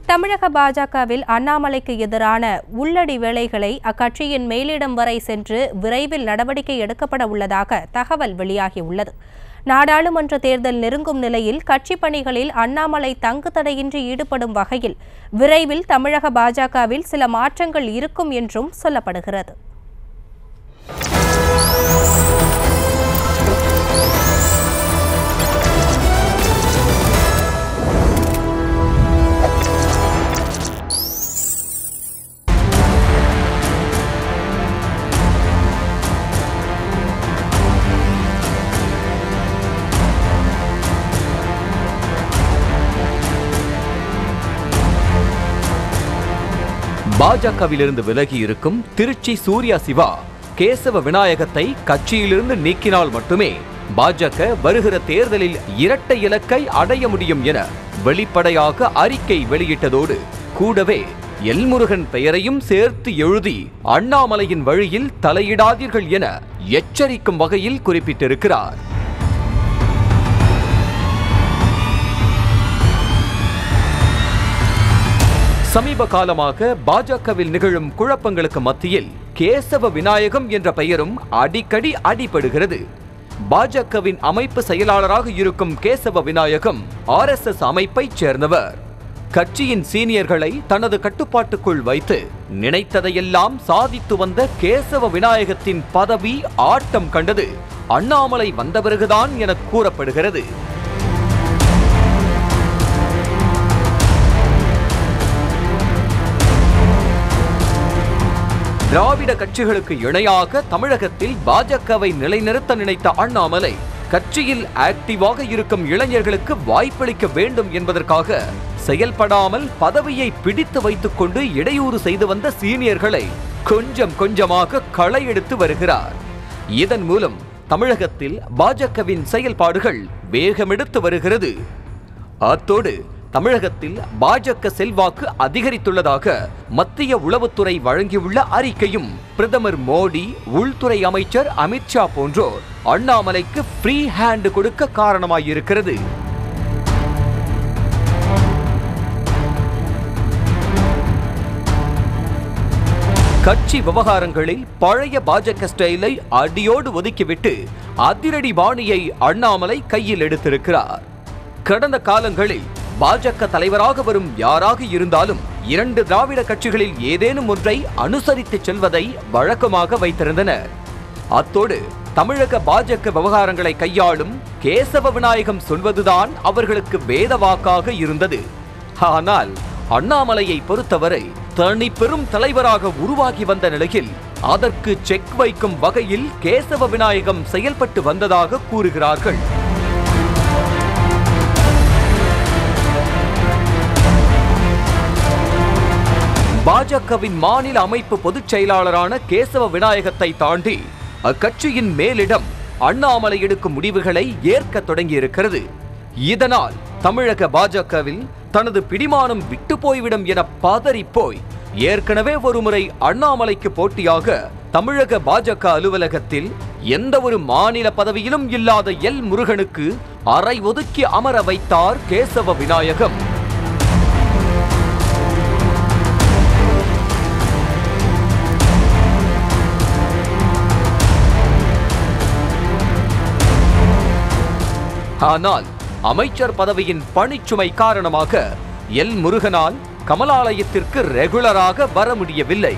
தமிழக பாஜகவில் அண்ணாமலைக்கு எதிரான உள்ளடி வேலைகளை அக்கட்சியின் மேலிடம் வரை சென்று விரைவில் நடவடிக்கை எடுக்கப்பட உள்ளதாக தகவல் வெளியாகியுள்ளது நாடாளுமன்ற தேர்தல் நெருங்கும் நிலையில் கட்சிப் பணிகளில் அண்ணாமலை தங்கு தடையின்றி ஈடுபடும் வகையில் விரைவில் தமிழக பாஜகவில் சில மாற்றங்கள் இருக்கும் என்றும் சொல்லப்படுகிறது பாஜகவிலிருந்து விலகி இருக்கும் திருச்சி சூர்யா சிவா கேசவ விநாயகத்தை கட்சியிலிருந்து நீக்கினால் மட்டுமே பாஜக வருகிற தேர்தலில் இரட்டை இலக்கை அடைய முடியும் என வெளிப்படையாக அறிக்கை வெளியிட்டதோடு கூடவே எல்முருகன் பெயரையும் சேர்த்து எழுதி அண்ணாமலையின் வழியில் தலையிடாதீர்கள் என எச்சரிக்கும் வகையில் குறிப்பிட்டிருக்கிறார் சமீப காலமாக பாஜகவில் நிகழும் குழப்பங்களுக்கு மத்தியில் கேசவ விநாயகம் என்ற பெயரும் அடிக்கடி அடிபடுகிறது பாஜகவின் அமைப்பு செயலாளராக இருக்கும் கேசவ விநாயகம் ஆர்எஸ்எஸ் அமைப்பைச் சேர்ந்தவர் கட்சியின் சீனியர்களை தனது கட்டுப்பாட்டுக்குள் வைத்து நினைத்ததையெல்லாம் சாதித்து வந்த கேசவ விநாயகத்தின் பதவி ஆட்டம் கண்டது அண்ணாமலை வந்த பிறகுதான் என கூறப்படுகிறது திராவிட கட்சிகளுக்கு இணையாக தமிழகத்தில் பாஜகவை நிலைநிறுத்த நினைத்த அண்ணாமலை கட்சியில் ஆக்டிவாக இருக்கும் இளைஞர்களுக்கு வாய்ப்பளிக்க வேண்டும் என்பதற்காக செயல்படாமல் பதவியை பிடித்து வைத்துக் கொண்டு இடையூறு செய்து வந்த சீனியர்களை கொஞ்சம் கொஞ்சமாக களை எடுத்து வருகிறார் இதன் மூலம் தமிழகத்தில் பாஜகவின் செயல்பாடுகள் வேகமெடுத்து வருகிறது அத்தோடு தமிழகத்தில் பாஜக செல்வாக்கு அதிகரித்துள்ளதாக மத்திய உளவுத்துறை வழங்கியுள்ள அறிக்கையும் பிரதமர் மோடி உள்துறை அமைச்சர் அமித்ஷா போன்றோர் அண்ணாமலைக்கு ஃப்ரீ ஹேண்ட் கொடுக்க காரணமாயிருக்கிறது கட்சி விவகாரங்களில் பழைய பாஜக ஸ்டைலை அடியோடு ஒதுக்கிவிட்டு அதிரடி பாணியை அண்ணாமலை கையில் எடுத்திருக்கிறார் கடந்த காலங்களில் பாஜக தலைவராக வரும் யாராக இருந்தாலும் இரண்டு திராவிட கட்சிகளில் ஏதேனும் ஒன்றை அனுசரித்து செல்வதை வழக்கமாக வைத்திருந்தனர் அத்தோடு தமிழக பாஜக விவகாரங்களை கையாளும் கேசவ விநாயகம் சொல்வதுதான் அவர்களுக்கு வேத வாக்காக இருந்தது ஆனால் அண்ணாமலையை பொறுத்தவரை தனி பெரும் தலைவராக உருவாகி வந்த நிலையில் அதற்கு செக் வைக்கும் வகையில் கேசவ விநாயகம் செயல்பட்டு வந்ததாக கூறுகிறார்கள் பாஜகவின் மாநில அமைப்பு பொதுச் செயலாளரான கேசவ விநாயகத்தை தாண்டி அக்கட்சியின் மேலிடம் அண்ணாமலை எடுக்கும் முடிவுகளை ஏற்க தொடங்கியிருக்கிறது இதனால் தமிழக பாஜகவில் தனது பிடிமானம் விட்டு போய்விடும் என பதறி போய் ஏற்கனவே ஒருமுறை அண்ணாமலைக்கு போட்டியாக தமிழக பாஜக அலுவலகத்தில் எந்த ஒரு மாநில பதவியிலும் இல்லாத எல் முருகனுக்கு அறை ஒதுக்கி அமர வைத்தார் கேசவ விநாயகம் ஆனால் அமைச்சர் பதவியின் பணிச்சுமை காரணமாக எல் முருகனால் கமலாலயத்திற்கு ரெகுலராக வர முடியவில்லை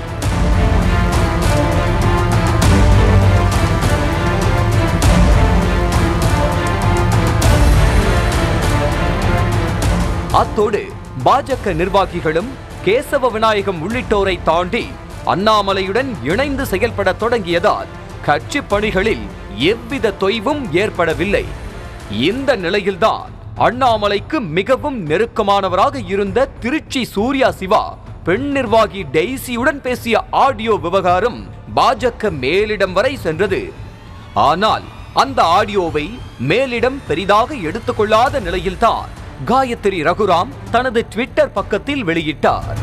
அத்தோடு பாஜக நிர்வாகிகளும் கேசவ விநாயகம் உள்ளிட்டோரை தாண்டி அண்ணாமலையுடன் இணைந்து செயல்பட தொடங்கியதால் கட்சி பணிகளில் எவ்வித தொய்வும் ஏற்படவில்லை இந்த நிலையில்தான் அண்ணாமலைக்கு மிகவும் நெருக்கமானவராக இருந்த திருச்சி சூர்யா சிவா பெண் நிர்வாகி டெய்சியுடன் பேசிய ஆடியோ விவகாரம் பாஜக மேலிடம் வரை சென்றது ஆனால் அந்த ஆடியோவை மேலிடம் பெரிதாக எடுத்துக்கொள்ளாத நிலையில்தான் காயத்ரி ரகுராம் தனது ட்விட்டர் பக்கத்தில் வெளியிட்டார்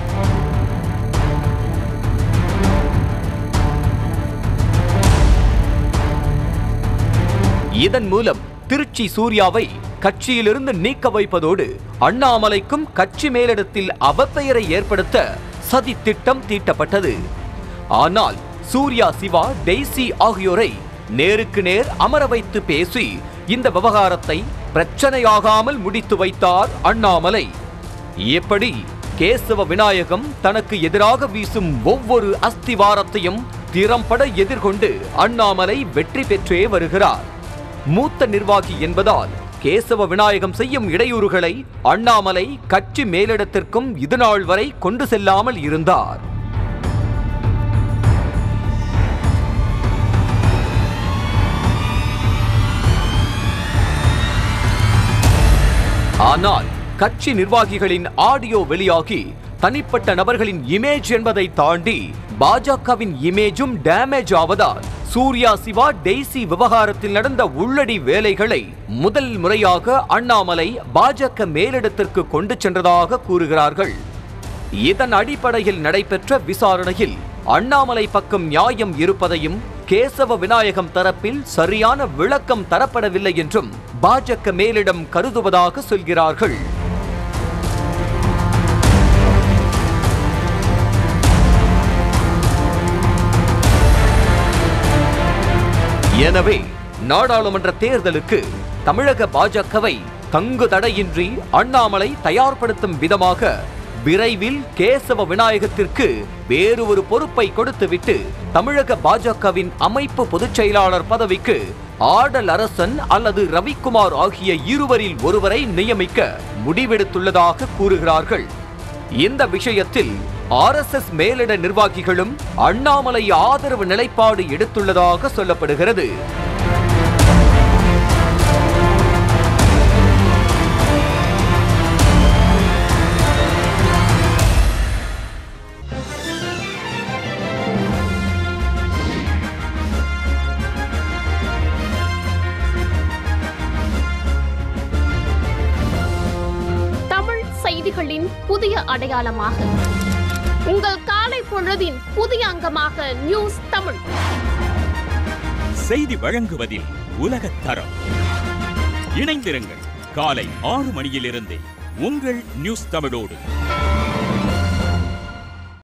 இதன் மூலம் திருச்சி சூர்யாவை கட்சியிலிருந்து நீக்க வைப்பதோடு அண்ணாமலைக்கும் கட்சி மேலிடத்தில் அவப்பெயரை ஏற்படுத்த சதி திட்டம் தீட்டப்பட்டது ஆனால் சூர்யா சிவா டெய்சி ஆகியோரை நேருக்கு நேர் அமர வைத்து பேசி இந்த விவகாரத்தை பிரச்சனையாகாமல் முடித்து வைத்தார் அண்ணாமலை எப்படி கேசவ விநாயகம் தனக்கு எதிராக வீசும் ஒவ்வொரு அஸ்திவாரத்தையும் திறம்பட எதிர்கொண்டு அண்ணாமலை வெற்றி பெற்றே வருகிறார் மூத்த நிர்வாகி என்பதால் கேசவ விநாயகம் செய்யும் இடையூறுகளை அண்ணாமலை கட்சி மேலிடத்திற்கும் இதுநாள் வரை கொண்டு செல்லாமல் இருந்தார் ஆனால் கட்சி நிர்வாகிகளின் ஆடியோ வெளியாகி தனிப்பட்ட நபர்களின் இமேஜ் என்பதை தாண்டி பாஜகவின் இமேஜும் டேமேஜ் ஆவதால் சூர்யா சிவா டெய்சி விவகாரத்தில் நடந்த உள்ளடி வேலைகளை முதல் முறையாக அண்ணாமலை பாஜக மேலிடத்திற்கு கொண்டு சென்றதாக கூறுகிறார்கள் இதன் அடிப்படையில் நடைபெற்ற விசாரணையில் அண்ணாமலை பக்கம் நியாயம் இருப்பதையும் கேசவ விநாயகம் தரப்பில் சரியான விளக்கம் தரப்படவில்லை என்றும் பாஜக மேலிடம் கருதுவதாக சொல்கிறார்கள் எனவே நாடாளுமன்ற தேர்தலுக்கு தமிழக பாஜகவை தங்கு தடையின்றி அண்ணாமலை தயார்படுத்தும் விதமாக விரைவில் கேசவ விநாயகத்திற்கு வேறு ஒரு பொறுப்பை கொடுத்துவிட்டு தமிழக பாஜகவின் அமைப்பு பொதுச் செயலாளர் பதவிக்கு ஆடல் அரசன் அல்லது ரவிக்குமார் ஆகிய இருவரில் ஒருவரை நியமிக்க முடிவெடுத்துள்ளதாக கூறுகிறார்கள் இந்த விஷயத்தில் ஆர்எஸ்எஸ் மேலிட நிர்வாகிகளும் அண்ணாமலை ஆதரவு நிலைப்பாடு எடுத்துள்ளதாக சொல்லப்படுகிறது தமிழ் செய்திகளின் புதிய அடையாளமாக உங்கள் காலை பொழுதின் புதிய அங்கமாக நியூஸ் தமிழ் செய்தி வழங்குவதில் உலகத் தரம் இணைந்திருங்கள் காலை ஆறு மணியிலிருந்தே உங்கள் நியூஸ் தமிழோடு